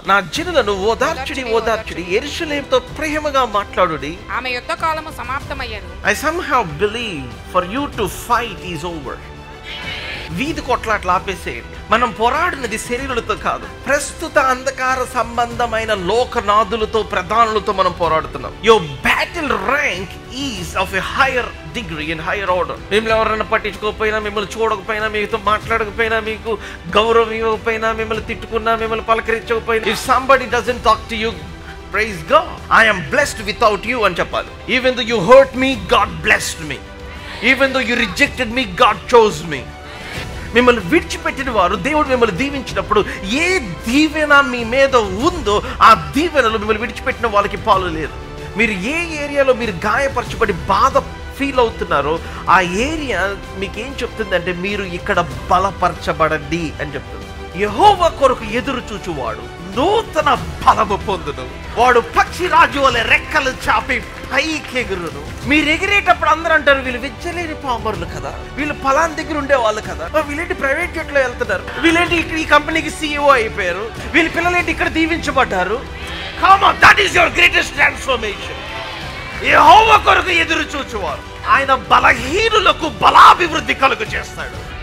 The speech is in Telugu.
నా జనులను ఓదార్చుడి ఓదార్చుడి ఎరుషలేంతో ప్రేమగా మాట్లాడుడి ఆమె యుద్ధ కాలము సమాప్తమయ్యను I somehow believe for you to fight is over వీధి కొట్లాట్లు ఆపేసేయండి మనం పోరాడినది శరీరులతో కాదు ప్రస్తుత అంధకార సంబంధమైన లోకనాథులతో ప్రధానులతో మనం పోరాడుతున్నాం your battle rank is of a higher degree in higher order మిమ్మల్ని ఎవరైనా పట్టించుకోకపోయినా మిమ్మల్ని చూడకపోయినా మీతో మాట్లాడకపోయినా మీకు గౌరవం ఇవ్వకపోయినా మిమ్మల్ని తిట్టుకున్నా మిమ్మల్ని పలకరించకపోయినా if somebody doesn't talk to you praise God I'm blessed without you అని చెప్పాలి even though you hurt me God blessed me even though you rejected me God chose me మిమ్మల్ని విడిచిపెట్టిన వారు దేవుడు మిమ్మల్ని దీవించినప్పుడు ఏ దీవెన మీ మీద ఉందో ఆ దీవెనలో మిమ్మల్ని విడిచిపెట్టిన వాళ్ళకి పాలు లేదు మీరు ఏ ఏరియాలో మీరు గాయపరచబడి బాధ ఫీల్ అవుతున్నారో ఆ ఏరియా మీకు ఏం చెప్తుందంటే మీరు ఇక్కడ బలపరచబడండి అని చెప్తుంది యహోవ కొరకు ఎదురు చూచువాడు నూతన బలము పొందును వాడు పక్షి రాజు వలె రెక్కలు చాపి పైకెగురును మీరు ఎగిరేటప్పుడు అందరూ అంటారు వీళ్ళు విచ్చలేని పామరులు కదా వీళ్ళు ఫలాన్ దగ్గర ఉండే వాళ్ళు కదా ఆ, వీళ్ళేంటి ప్రైవేట్ జెట్ లో వెళ్తున్నారు వీళ్ళేంటి ఇక్కడ ఈ కంపెనీకి సీఈఓ అయిపోయారు వీళ్ళ పిల్లలేంటి ఇక్కడ దీవించబడ్డారు common that is your greatest transformation యెహోవా కొరకు ఎదురు చూచువారు ఆయన బలహీనులకు బలాభివృద్ధి కలుగు చేస్తాడు